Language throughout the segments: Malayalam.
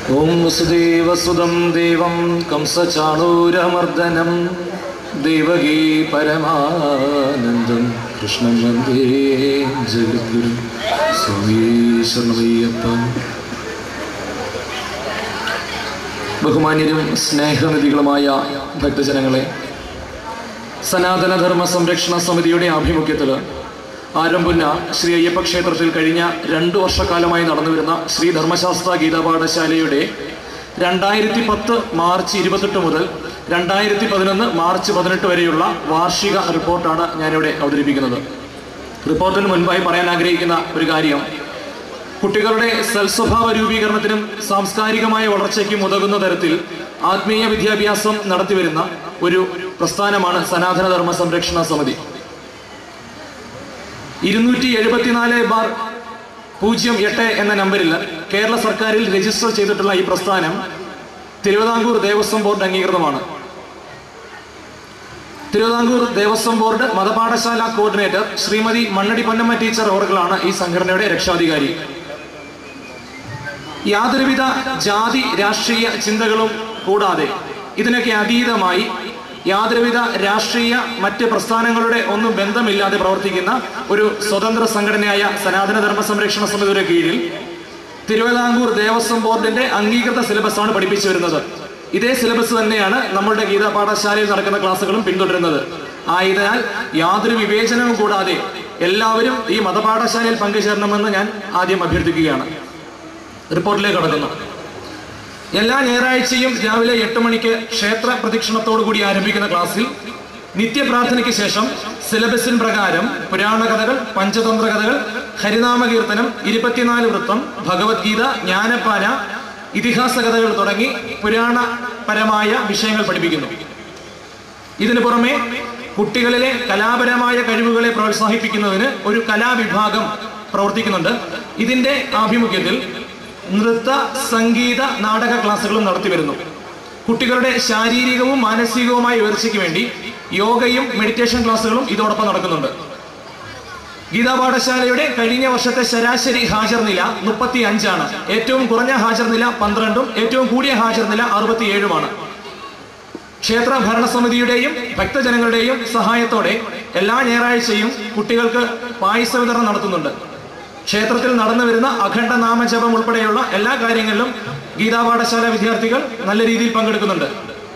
ഓം വസുദേവസുതം ദേവം കംസചാണൂരമർദ്ദനം ദേവകീ പരമാനന്ദം കൃഷ്ണം വന്ദേ ജഗദ്ഗുരു സ്വാമീശ്വരണമയ്യപ്പ ബഹുമാന്യരും സ്നേഹനിധികളുമായ ഭക്തജനങ്ങളെ സനാതനധർമ്മ സംരക്ഷണ സമിതിയുടെ ആഭിമുഖ്യത്തിൽ ആരംഭുന്ന ശ്രീ അയ്യപ്പ ക്ഷേത്രത്തിൽ കഴിഞ്ഞ രണ്ടു വർഷക്കാലമായി നടന്നുവരുന്ന ശ്രീ ധർമ്മശാസ്ത്ര ഗീതാ പാഠശാലയുടെ രണ്ടായിരത്തി പത്ത് മാർച്ച് ഇരുപത്തെട്ട് മുതൽ രണ്ടായിരത്തി പതിനൊന്ന് മാർച്ച് പതിനെട്ട് വരെയുള്ള വാർഷിക റിപ്പോർട്ടാണ് ഞാനിവിടെ അവതരിപ്പിക്കുന്നത് റിപ്പോർട്ടിന് മുൻപായി പറയാൻ ആഗ്രഹിക്കുന്ന ഒരു കാര്യം കുട്ടികളുടെ സൽസ്വഭാവ രൂപീകരണത്തിനും സാംസ്കാരികമായ വളർച്ചയ്ക്കും ഉതകുന്ന തരത്തിൽ ആത്മീയ വിദ്യാഭ്യാസം നടത്തിവരുന്ന ഒരു പ്രസ്ഥാനമാണ് സനാതനധർമ്മ സംരക്ഷണ സമിതി ഇരുന്നൂറ്റി എഴുപത്തിനാല് ബാർ പൂജ്യം എട്ട് എന്ന നമ്പറിൽ കേരള സർക്കാരിൽ രജിസ്റ്റർ ചെയ്തിട്ടുള്ള ഈ പ്രസ്ഥാനം തിരുവിതാംകൂർ ദേവസ്വം ബോർഡ് അംഗീകൃതമാണ് തിരുവിതാംകൂർ ദേവസ്വം ബോർഡ് മതപാഠശാല കോർഡിനേറ്റർ ശ്രീമതി മണ്ണടി പൊന്നമ്മ ടീച്ചർ അവർകളാണ് ഈ സംഘടനയുടെ രക്ഷാധികാരി യാതൊരുവിധ ജാതി രാഷ്ട്രീയ ചിന്തകളും കൂടാതെ ഇതിനൊക്കെ അതീതമായി യാതൊരുവിധ രാഷ്ട്രീയ മറ്റ് പ്രസ്ഥാനങ്ങളുടെ ഒന്നും ബന്ധമില്ലാതെ പ്രവർത്തിക്കുന്ന ഒരു സ്വതന്ത്ര സംഘടനയായ സനാതന ധർമ്മ സംരക്ഷണ സമിതിയുടെ കീഴിൽ തിരുവിതാംകൂർ ദേവസ്വം ബോർഡിന്റെ അംഗീകൃത സിലബസാണ് പഠിപ്പിച്ചു വരുന്നത് ഇതേ സിലബസ് തന്നെയാണ് നമ്മളുടെ ഗീതാ പാഠശാലയിൽ നടക്കുന്ന ക്ലാസ്സുകളും പിന്തുടരുന്നത് ആയതിനാൽ യാതൊരു വിവേചനവും കൂടാതെ എല്ലാവരും ഈ മതപാഠശാലയിൽ പങ്കുചേരണമെന്ന് ഞാൻ ആദ്യം അഭ്യർത്ഥിക്കുകയാണ് റിപ്പോർട്ടിലേക്ക് കടക്കുന്നു എല്ലാ ഞായറാഴ്ചയും രാവിലെ എട്ട് മണിക്ക് ക്ഷേത്ര പ്രദക്ഷിണത്തോടു കൂടി ആരംഭിക്കുന്ന ക്ലാസ്സിൽ നിത്യപ്രാർത്ഥനയ്ക്ക് ശേഷം സിലബസിൻ പ്രകാരം പുരാണ കഥകൾ പഞ്ചതന്ത്ര കഥകൾ ഹരിനാമ കീർത്തനം ഇരുപത്തിനാല് വൃത്തം ഭഗവത്ഗീത ജ്ഞാനപ്പാന ഇതിഹാസ കഥകൾ തുടങ്ങി പുരാണപരമായ വിഷയങ്ങൾ പഠിപ്പിക്കുന്നു ഇതിനു പുറമെ കുട്ടികളിലെ കലാപരമായ കഴിവുകളെ പ്രോത്സാഹിപ്പിക്കുന്നതിന് ഒരു കലാവിഭാഗം പ്രവർത്തിക്കുന്നുണ്ട് ഇതിന്റെ ആഭിമുഖ്യത്തിൽ നൃത്ത സംഗീത നാടക ക്ലാസ്സുകളും നടത്തി വരുന്നു കുട്ടികളുടെ ശാരീരികവും മാനസികവുമായ ഉയർച്ചയ്ക്ക് വേണ്ടി യോഗയും മെഡിറ്റേഷൻ ക്ലാസ്സുകളും ഇതോടൊപ്പം നടക്കുന്നുണ്ട് ഗീതാ പാഠശാലയുടെ കഴിഞ്ഞ വർഷത്തെ ശരാശരി ഹാജർ നില മുപ്പത്തി അഞ്ചാണ് ഏറ്റവും കുറഞ്ഞ ഹാജർ നില പന്ത്രണ്ടും ഏറ്റവും കൂടിയ ഹാജർ നില അറുപത്തിയേഴുമാണ് ക്ഷേത്ര ഭരണസമിതിയുടെയും ഭക്തജനങ്ങളുടെയും സഹായത്തോടെ എല്ലാ ഞായറാഴ്ചയും കുട്ടികൾക്ക് പായസ വിതരണം നടത്തുന്നുണ്ട് ക്ഷേത്രത്തിൽ നടന്നു വരുന്ന അഖണ്ഡ നാമജപം ഉൾപ്പെടെയുള്ള എല്ലാ കാര്യങ്ങളിലും ഗീതാ പാഠശാല വിദ്യാർത്ഥികൾ നല്ല രീതിയിൽ പങ്കെടുക്കുന്നുണ്ട്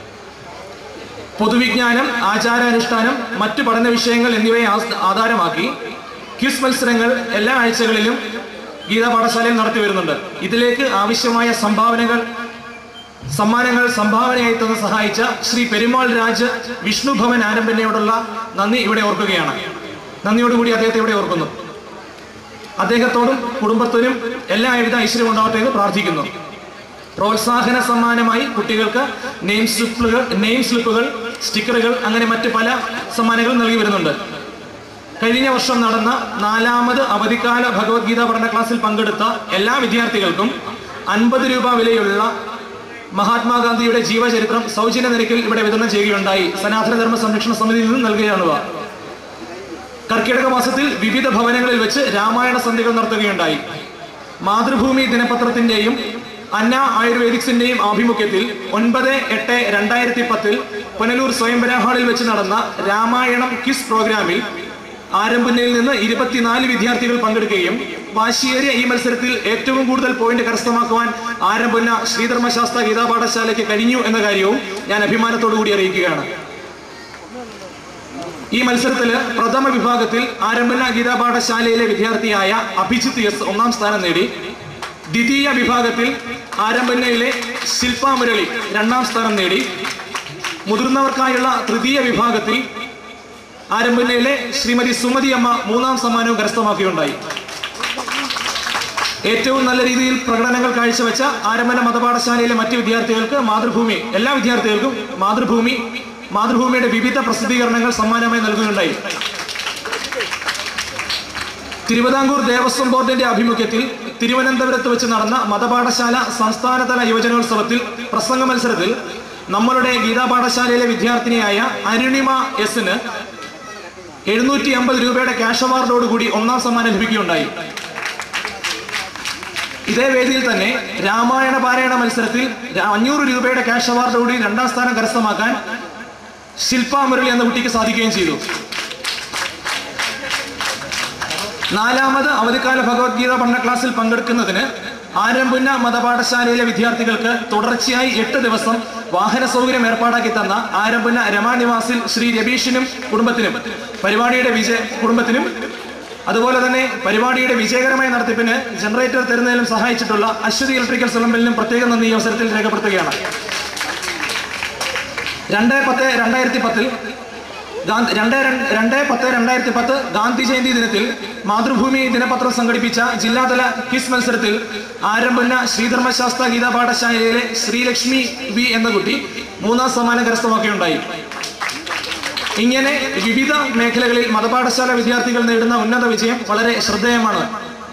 പൊതുവിജ്ഞാനം ആചാരാനുഷ്ഠാനം മറ്റു പഠന വിഷയങ്ങൾ എന്നിവയെ ആസ്- ആധാരമാക്കി ക്വിസ് മത്സരങ്ങൾ എല്ലാ ആഴ്ചകളിലും ഗീതാ പാഠശാലയിൽ നടത്തി വരുന്നുണ്ട് ഇതിലേക്ക് ആവശ്യമായ സംഭാവനകൾ സമ്മാനങ്ങൾ സംഭാവനയായി തന്ന് സഹായിച്ച ശ്രീ പെരുമാൾ രാജ് വിഷ്ണു ഭവൻ ആരംഭനയോടുള്ള നന്ദി ഇവിടെ ഓർക്കുകയാണ് നന്ദിയോടുകൂടി അദ്ദേഹത്തെ ഇവിടെ ഓർക്കുന്നു അദ്ദേഹത്തോടും കുടുംബത്തിനും എല്ലാവിധ ഐശ്വര്യം ഉണ്ടാവട്ടെ എന്ന് പ്രാർത്ഥിക്കുന്നു പ്രോത്സാഹന സമ്മാനമായി കുട്ടികൾക്ക് നെയിം സ്ലിപ്പുകൾ നെയിം സ്ലിപ്പുകൾ സ്റ്റിക്കറുകൾ അങ്ങനെ മറ്റ് പല സമ്മാനങ്ങളും നൽകി വരുന്നുണ്ട് കഴിഞ്ഞ വർഷം നടന്ന നാലാമത് അവധിക്കാല ഭഗവത്ഗീത പഠന ക്ലാസ്സിൽ പങ്കെടുത്ത എല്ലാ വിദ്യാർത്ഥികൾക്കും അൻപത് രൂപ വിലയുള്ള മഹാത്മാഗാന്ധിയുടെ ജീവചരിത്രം സൗജന്യ നിരക്കിൽ ഇവിടെ വിതരണം ചെയ്യുകയുണ്ടായി സനാതന ധർമ്മ സംരക്ഷണ സമിതിയിൽ നിന്ന് നൽകുകയാണുവ കർക്കിടക മാസത്തിൽ വിവിധ ഭവനങ്ങളിൽ വെച്ച് രാമായണ സന്ധ്യകൾ നടത്തുകയുണ്ടായി മാതൃഭൂമി ദിനപത്രത്തിന്റെയും അന്ന ആയുർവേദിക്സിന്റെയും ആഭിമുഖ്യത്തിൽ ഒൻപത് എട്ട് രണ്ടായിരത്തി പത്തിൽ പുനലൂർ സ്വയംവര ഹാളിൽ വെച്ച് നടന്ന രാമായണം ക്വിസ് പ്രോഗ്രാമിൽ ആരംഭനയിൽ നിന്ന് ഇരുപത്തിനാല് വിദ്യാർത്ഥികൾ പങ്കെടുക്കുകയും വാശിയേറിയ ഈ മത്സരത്തിൽ ഏറ്റവും കൂടുതൽ പോയിന്റ് കരസ്ഥമാക്കുവാൻ ആരംഭന ശ്രീധർമ്മശാസ്ത്ര ഗീതാ പാഠശാലയ്ക്ക് കഴിഞ്ഞു എന്ന കാര്യവും ഞാൻ അഭിമാനത്തോടു കൂടി അറിയിക്കുകയാണ് ഈ മത്സരത്തിൽ പ്രഥമ വിഭാഗത്തിൽ ആരംഭന ഗീതാ പാഠശാലയിലെ വിദ്യാർത്ഥിയായ അഭിജിത്ത് എസ് ഒന്നാം സ്ഥാനം നേടി ദ്വിതീയ വിഭാഗത്തിൽ ആരംഭനയിലെ ശില്പ മുരളി രണ്ടാം സ്ഥാനം നേടി മുതിർന്നവർക്കായുള്ള തൃതീയ വിഭാഗത്തിൽ ആരംഭനയിലെ ശ്രീമതി സുമതി അമ്മ മൂന്നാം സമ്മാനവും കരസ്ഥമാക്കുകയുണ്ടായി ഏറ്റവും നല്ല രീതിയിൽ പ്രകടനങ്ങൾ കാഴ്ചവെച്ച ആരംഭന മതപാഠശാലയിലെ മറ്റ് വിദ്യാർത്ഥികൾക്ക് മാതൃഭൂമി എല്ലാ വിദ്യാർത്ഥികൾക്കും മാതൃഭൂമി മാതൃഭൂമിയുടെ വിവിധ പ്രസിദ്ധീകരണങ്ങൾ സമ്മാനമായി നൽകുകയുണ്ടായി തിരുവിതാംകൂർ ദേവസ്വം ബോർഡിന്റെ ആഭിമുഖ്യത്തിൽ തിരുവനന്തപുരത്ത് വെച്ച് നടന്ന മതപാഠശാല സംസ്ഥാനതല യുവജനോത്സവത്തിൽ പ്രസംഗ മത്സരത്തിൽ നമ്മളുടെ ഗീതാ പാഠശാലയിലെ വിദ്യാർത്ഥിനിയായ അരുണിമ എസിന് എഴുന്നൂറ്റി അമ്പത് രൂപയുടെ ക്യാഷ് അവാർഡോടുകൂടി ഒന്നാം സമ്മാനം ലഭിക്കുകയുണ്ടായി ഇതേ വേദിയിൽ തന്നെ രാമായണ പാരായണ മത്സരത്തിൽ ര- അഞ്ഞൂറ് രൂപയുടെ ക്യാഷ് അവാർഡോടുകൂടി രണ്ടാം സ്ഥാനം കരസ്ഥമാക്കാൻ ശില്പ മുരളി എന്ന കുട്ടിക്ക് സാധിക്കുകയും ചെയ്തു നാലാമത് അവധിക്കാല ഭഗവത്ഗീത പഠന ക്ലാസ്സിൽ പങ്കെടുക്കുന്നതിന് ആരംഭുന്ന മതപാഠശാലയിലെ വിദ്യാർത്ഥികൾക്ക് തുടർച്ചയായി എട്ട് ദിവസം വാഹന സൗകര്യം ഏർപ്പാടാക്കി തന്ന ആരംഭുന്ന രമാനിവാസിൽ ശ്രീ രബീഷിനും കുടുംബത്തിനും പരിപാടിയുടെ വിജയ കുടുംബത്തിനും അതുപോലെ തന്നെ പരിപാടിയുടെ വിജയകരമായ നടത്തിപ്പിന് ജനറേറ്റർ തരുന്നതിലും സഹായിച്ചിട്ടുള്ള അശ്വതി ഇലക്ട്രിക്കൽ സിലമ്പലിനും പ്രത്യേകം നന്ദി ഈ അവസരത്തിൽ രേഖപ്പെടുത്തുകയാണ് രണ്ട് പത്ത് രണ്ടായിരത്തി പത്തിൽ ഗാന്ധി രണ്ട് രണ്ട് രണ്ട് പത്ത് രണ്ടായിരത്തി പത്ത് ഗാന്ധി ജയന്തി ദിനത്തിൽ മാതൃഭൂമി ദിനപത്രം സംഘടിപ്പിച്ച ജില്ലാതല ക്വിസ് മത്സരത്തിൽ ആരംഭുന്ന ശ്രീധർമ്മശാസ്ത്ര ഗീതാ പാഠശാലയിലെ ശ്രീലക്ഷ്മി വി എന്ന കുട്ടി മൂന്നാം സമ്മാനം കരസ്ഥമാക്കുകയുണ്ടായി ഇങ്ങനെ വിവിധ മേഖലകളിൽ മതപാഠശാല വിദ്യാർത്ഥികൾ നേടുന്ന ഉന്നത വിജയം വളരെ ശ്രദ്ധേയമാണ്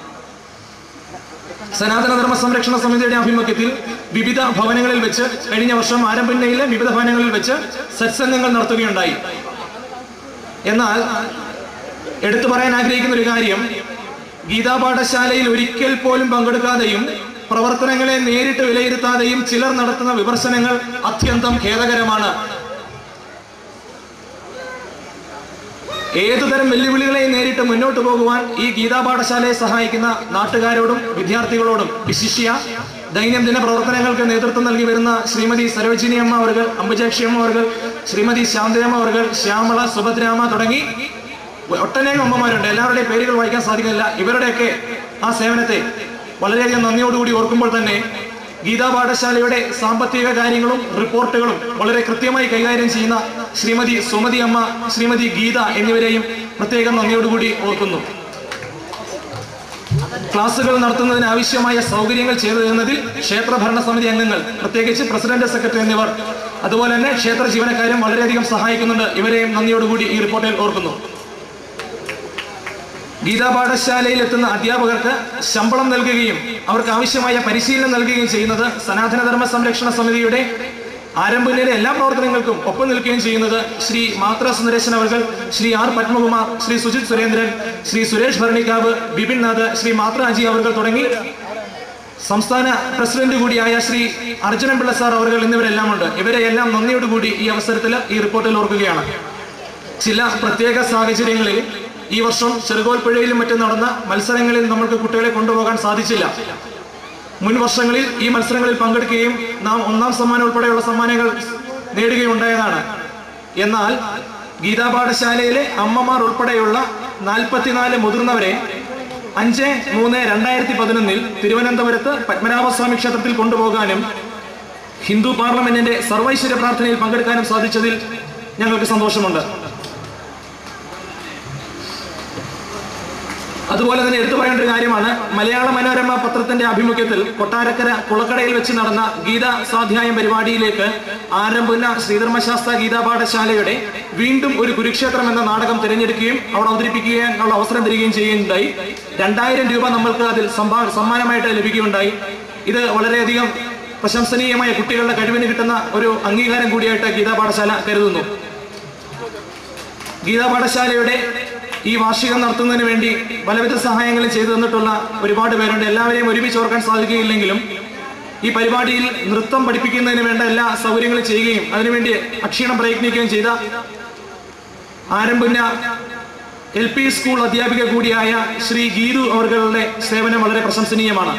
സനാതന ധർമ്മ സംരക്ഷണ സമിതിയുടെ ആഭിമുഖ്യത്തിൽ വിവിധ ഭവനങ്ങളിൽ വെച്ച് കഴിഞ്ഞ വർഷം ആരംഭിന്നയിലെ വിവിധ ഭവനങ്ങളിൽ വെച്ച് സത്സംഗങ്ങൾ നടത്തുകയുണ്ടായി എന്നാൽ എടുത്തു പറയാൻ ആഗ്രഹിക്കുന്ന ഒരു കാര്യം ഗീതാ പാഠശാലയിൽ ഒരിക്കൽ പോലും പങ്കെടുക്കാതെയും പ്രവർത്തനങ്ങളെ നേരിട്ട് വിലയിരുത്താതെയും ചിലർ നടത്തുന്ന വിമർശനങ്ങൾ അത്യന്തം ഖേദകരമാണ് ഏതുതരം വെല്ലുവിളികളെയും നേരിട്ട് മുന്നോട്ട് പോകുവാൻ ഈ ഗീതാ പാഠശാലയെ സഹായിക്കുന്ന നാട്ടുകാരോടും വിദ്യാർത്ഥികളോടും വിശിഷ്യ ദൈനംദിന പ്രവർത്തനങ്ങൾക്ക് നേതൃത്വം നൽകി വരുന്ന ശ്രീമതി സരോജിനി അമ്മ അവർ അംബുജാക്ഷി അമ്മ അവർ ശ്രീമതി ശാന്തയമ്മ അവർ ശ്യാമള സുഭദ്രാമ തുടങ്ങി ഒട്ടനേകം അമ്മമാരുണ്ട് എല്ലാവരുടെയും പേരുകൾ വായിക്കാൻ സാധിക്കുന്നില്ല ഇവരുടെയൊക്കെ ആ സേവനത്തെ വളരെയധികം നന്ദിയോടുകൂടി ഓർക്കുമ്പോൾ തന്നെ ഗീതാ പാഠശാലയുടെ സാമ്പത്തിക കാര്യങ്ങളും റിപ്പോർട്ടുകളും വളരെ കൃത്യമായി കൈകാര്യം ചെയ്യുന്ന ശ്രീമതി സുമതി അമ്മ ശ്രീമതി ഗീത എന്നിവരെയും പ്രത്യേകം നന്ദിയോടുകൂടി ഓർക്കുന്നു ക്ലാസുകൾ നടത്തുന്നതിന് ആവശ്യമായ സൗകര്യങ്ങൾ ചെയ്തു തരുന്നതിൽ ക്ഷേത്ര ഭരണസമിതി അംഗങ്ങൾ പ്രത്യേകിച്ച് പ്രസിഡന്റ് സെക്രട്ടറി എന്നിവർ അതുപോലെ തന്നെ ക്ഷേത്ര ജീവനക്കാരും വളരെയധികം സഹായിക്കുന്നുണ്ട് ഇവരെയും നന്ദിയോടുകൂടി ഈ റിപ്പോർട്ടിൽ ഓർക്കുന്നു ഗീതാ പാഠശാലയിൽ എത്തുന്ന അധ്യാപകർക്ക് ശമ്പളം നൽകുകയും അവർക്ക് ആവശ്യമായ പരിശീലനം നൽകുകയും ചെയ്യുന്നത് സനാതനധർമ്മ സംരക്ഷണ സമിതിയുടെ ആരംഭനിലെ എല്ലാ പ്രവർത്തനങ്ങൾക്കും ഒപ്പം നിൽക്കുകയും ചെയ്യുന്നത് ശ്രീ മാത്ര സുന്ദരേശൻ അവർ ശ്രീ ആർ പത്മകുമാർ ശ്രീ സുജിത് സുരേന്ദ്രൻ ശ്രീ സുരേഷ് ഭരണിക്കാവ് ബിപിൻ നാഥ് ശ്രീ മാത്ര അജി അവർ തുടങ്ങി സംസ്ഥാന പ്രസിഡന്റ് കൂടിയായ ശ്രീ അർജുനൻ പിള്ള സാർ അവർ എന്നിവരെല്ലാം ഉണ്ട് ഇവരെ എല്ലാം നന്ദിയോടുകൂടി ഈ അവസരത്തിൽ ഈ റിപ്പോർട്ടിൽ ഓർക്കുകയാണ് ചില പ്രത്യേക സാഹചര്യങ്ങളിൽ ഈ വർഷം ചെറുകോൽപ്പുഴയിലും മറ്റും നടന്ന മത്സരങ്ങളിൽ നമ്മൾക്ക് കുട്ടികളെ കൊണ്ടുപോകാൻ സാധിച്ചില്ല മുൻ വർഷങ്ങളിൽ ഈ മത്സരങ്ങളിൽ പങ്കെടുക്കുകയും നാം ഒന്നാം സമ്മാനം ഉൾപ്പെടെയുള്ള സമ്മാനങ്ങൾ നേടുകയുണ്ടായതാണ് എന്നാൽ ഗീതാ പാഠശാലയിലെ അമ്മമാർ ഉൾപ്പെടെയുള്ള നാൽപ്പത്തിനാല് മുതിർന്നവരെ അഞ്ച് മൂന്ന് രണ്ടായിരത്തി പതിനൊന്നിൽ തിരുവനന്തപുരത്ത് പത്മനാഭസ്വാമി ക്ഷേത്രത്തിൽ കൊണ്ടുപോകാനും ഹിന്ദു പാർലമെന്റിന്റെ സർവൈശ്വര്യ പ്രാർത്ഥനയിൽ പങ്കെടുക്കാനും സാധിച്ചതിൽ ഞങ്ങൾക്ക് സന്തോഷമുണ്ട് അതുപോലെ തന്നെ എടുത്തു പറയേണ്ട ഒരു കാര്യമാണ് മലയാള മനോരമ പത്രത്തിന്റെ ആഭിമുഖ്യത്തിൽ കൊട്ടാരക്കര കുളക്കടയിൽ വെച്ച് നടന്ന ഗീതാ സ്വാധ്യായം പരിപാടിയിലേക്ക് ആരംഭിക്കുന്ന ശ്രീധർമ്മശാസ്ത്ര ഗീതാ പാഠശാലയുടെ വീണ്ടും ഒരു കുരുക്ഷേത്രം എന്ന നാടകം തിരഞ്ഞെടുക്കുകയും അവിടെ അവതരിപ്പിക്കാനുള്ള അവസരം തരികയും ചെയ്യുകയുണ്ടായി രണ്ടായിരം രൂപ നമ്മൾക്ക് അതിൽ സംഭാ സമ്മാനമായിട്ട് ലഭിക്കുകയുണ്ടായി ഇത് വളരെയധികം പ്രശംസനീയമായ കുട്ടികളുടെ കഴിവിന് കിട്ടുന്ന ഒരു അംഗീകാരം കൂടിയായിട്ട് ഗീതാ പാഠശാല കരുതുന്നു ഗീതാ പാഠശാലയുടെ ഈ വാർഷികം നടത്തുന്നതിന് വേണ്ടി പലവിധ സഹായങ്ങളും ചെയ്തു തന്നിട്ടുള്ള ഒരുപാട് പേരുണ്ട് എല്ലാവരെയും ഒരുമിച്ച് ഓർക്കാൻ സാധിക്കുകയില്ലെങ്കിലും ഈ പരിപാടിയിൽ നൃത്തം പഠിപ്പിക്കുന്നതിന് വേണ്ട എല്ലാ സൗകര്യങ്ങളും ചെയ്യുകയും അതിനുവേണ്ടി അക്ഷീണം പ്രയത്നിക്കുകയും ചെയ്ത ആരംഭിന്ന എൽ പി സ്കൂൾ അധ്യാപിക കൂടിയായ ശ്രീ ഗീതു അവരുടെ സേവനം വളരെ പ്രശംസനീയമാണ്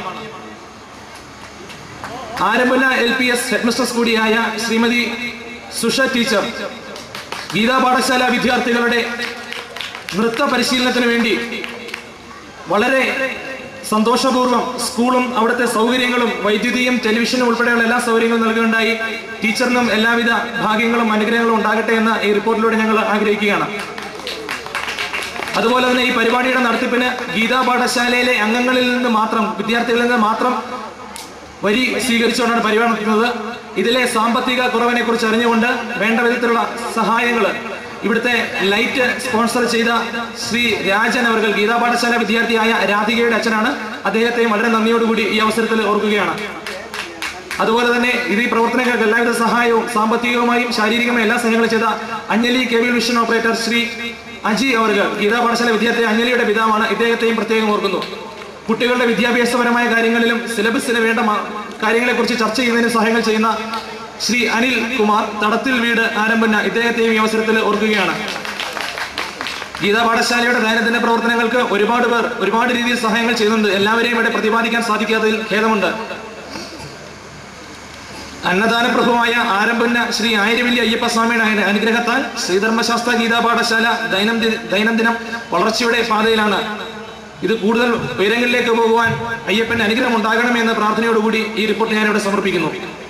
ആരംഭിന എൽ പി എസ് ഹെഡ്മിസ്ട്രസ് കൂടിയായ ശ്രീമതി സുഷ ടീച്ചർ ഗീതാ പാഠശാല വിദ്യാർത്ഥികളുടെ നൃത്ത പരിശീലനത്തിന് വേണ്ടി വളരെ സന്തോഷപൂർവ്വം സ്കൂളും അവിടുത്തെ സൗകര്യങ്ങളും വൈദ്യുതിയും ടെലിവിഷനും ഉൾപ്പെടെയുള്ള എല്ലാ സൗകര്യങ്ങളും നൽകുകയുണ്ടായി ടീച്ചറിനും എല്ലാവിധ ഭാഗ്യങ്ങളും അനുഗ്രഹങ്ങളും ഉണ്ടാകട്ടെ എന്ന് ഈ റിപ്പോർട്ടിലൂടെ ഞങ്ങൾ ആഗ്രഹിക്കുകയാണ് അതുപോലെ തന്നെ ഈ പരിപാടിയുടെ നടത്തിപ്പിന് ഗീതാ പാഠശാലയിലെ അംഗങ്ങളിൽ നിന്ന് മാത്രം വിദ്യാർത്ഥികളിൽ നിന്ന് മാത്രം വരി സ്വീകരിച്ചുകൊണ്ടാണ് പരിപാടി നടത്തുന്നത് ഇതിലെ സാമ്പത്തിക കുറവിനെ കുറിച്ച് അറിഞ്ഞുകൊണ്ട് വേണ്ട വിധത്തിലുള്ള സഹായങ്ങൾ ഇവിടുത്തെ ലൈറ്റ് സ്പോൺസർ ചെയ്ത ശ്രീ രാജൻ അവർ ഗീതാ പാഠശാല വിദ്യാർത്ഥിയായ രാധികയുടെ അച്ഛനാണ് അദ്ദേഹത്തെയും വളരെ നന്ദിയോടുകൂടി ഈ അവസരത്തിൽ ഓർക്കുകയാണ് അതുപോലെ തന്നെ ഇത് ഈ പ്രവർത്തനങ്ങൾക്ക് എല്ലാവിധ സഹായവും സാമ്പത്തികവുമായും ശാരീരികമായും എല്ലാ സഹായങ്ങളും ചെയ്ത Anjali cable vision operator Sree Aji അവർ ഗീതാ പാഠശാല വിദ്യാർത്ഥി അഞ്ജലിയുടെ പിതാവാണ് ഇദ്ദേഹത്തെയും പ്രത്യേകം ഓർക്കുന്നു കുട്ടികളുടെ വിദ്യാഭ്യാസപരമായ കാര്യങ്ങളിലും സിലബസിന് വേണ്ട മ- കാര്യങ്ങളെക്കുറിച്ച് ചർച്ച ചെയ്യുന്നതിന് സഹായങ്ങൾ ചെയ്യുന്ന ശ്രീ അനിൽ കുമാർ തടത്തിൽ വീട് ആരംഭന ഇദ്ദേഹത്തെയും ഈ അവസരത്തിൽ ഓർക്കുകയാണ് ഗീതാ പാഠശാലയുടെ ദൈനംദിന പ്രവർത്തനങ്ങൾക്ക് ഒരുപാട് പേർ ഒരുപാട് രീതിയിൽ സഹായങ്ങൾ ചെയ്യുന്നുണ്ട് എല്ലാവരെയും ഇവിടെ പ്രതിപാദിക്കാൻ സാധിക്കാത്തതിൽ ഖേദമുണ്ട് അന്നദാന പ്രഭുവായ ആരംഭന ശ്രീ ആയിരവല്ലി അയ്യപ്പസ്വാമിയുടെ അനു- അനുഗ്രഹത്താൽ ശ്രീധർമ്മശാസ്ത്ര ഗീതാ പാഠശാല ദൈനംദിന ദൈനംദിനം വളർച്ചയുടെ പാതയിലാണ് ഇത് കൂടുതൽ ഉയരങ്ങളിലേക്ക് പോകുവാൻ അയ്യപ്പന്റെ അനുഗ്രഹം ഉണ്ടാകണമെന്ന പ്രാർത്ഥനയോടുകൂടി ഈ റിപ്പോർട്ട് ഞാനിവിടെ സമർപ്പിക്കുന്നു